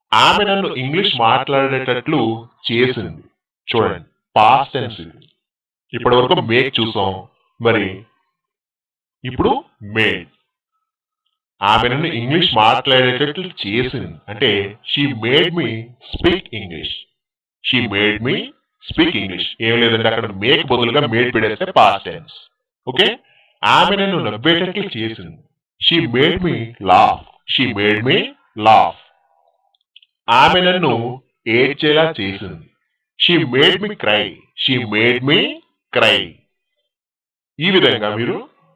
ఆమె నన్ను ఇంగ్లీష్ మాట్లాడేటట్లు చేసింది చూడండి పాస్ట్ టెన్స్ ఇది ఇప్పటి వరకు మేక్ చూసాం మరి ఇప్పుడు మేడ్ ఆమె నన్ను ఇంగ్లీష్ మాట్లాడేటట్లు చేసింది అంటే she made me speak English she made me speak English ఏం లేదంటే అక్కడ మేక్ బదులుగా మేడ్ పెడేస్తే పాస్ట్ టెన్స్ ఓకే ఆమె నన్ను నవ్వేటట్లు చేసింది she made me laugh she made me laugh ఆమె నన్ను ఏడ్చేలా చేసింది she made me cry she made me cry ఈ విధంగా మీరు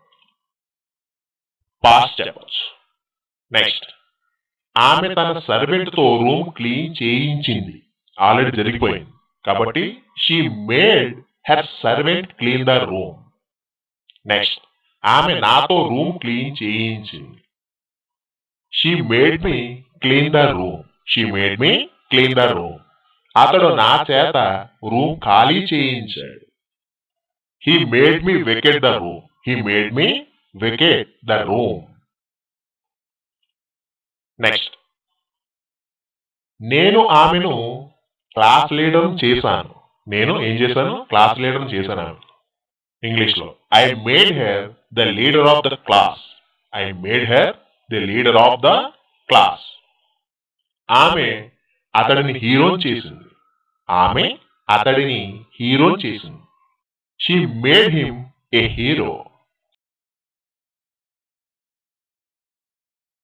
పాస్ట్ చెప్పచ్చు నెక్స్ట్ ఆమె తన సర్వెంట్ తో రూమ్ క్లీన్ చేయించింది ఆల్రెడీ జరిగిపోయింది కాబట్టి she made her servant clean the room next ఆమె నాతో రూమ్ క్లీన్ చేయించింది she made me clean the room she made me clean the room అతడు నా చేత రూమ్ ఖాళీ చేయించాడు he made me vacate the room he made me vacate the room next నేను ఆమెను క్లాస్ లీడర్ చేశాను నేను ఏం చేశాను క్లాస్ లీడర్ చేశాను ఆమె ఇంగ్లీష్ లో I made her the leader of the class I made her the leader of the class ఆమె అతడిని హీరో చేసింది ఆమె అతడిని హీరో చేసింది she made him a hero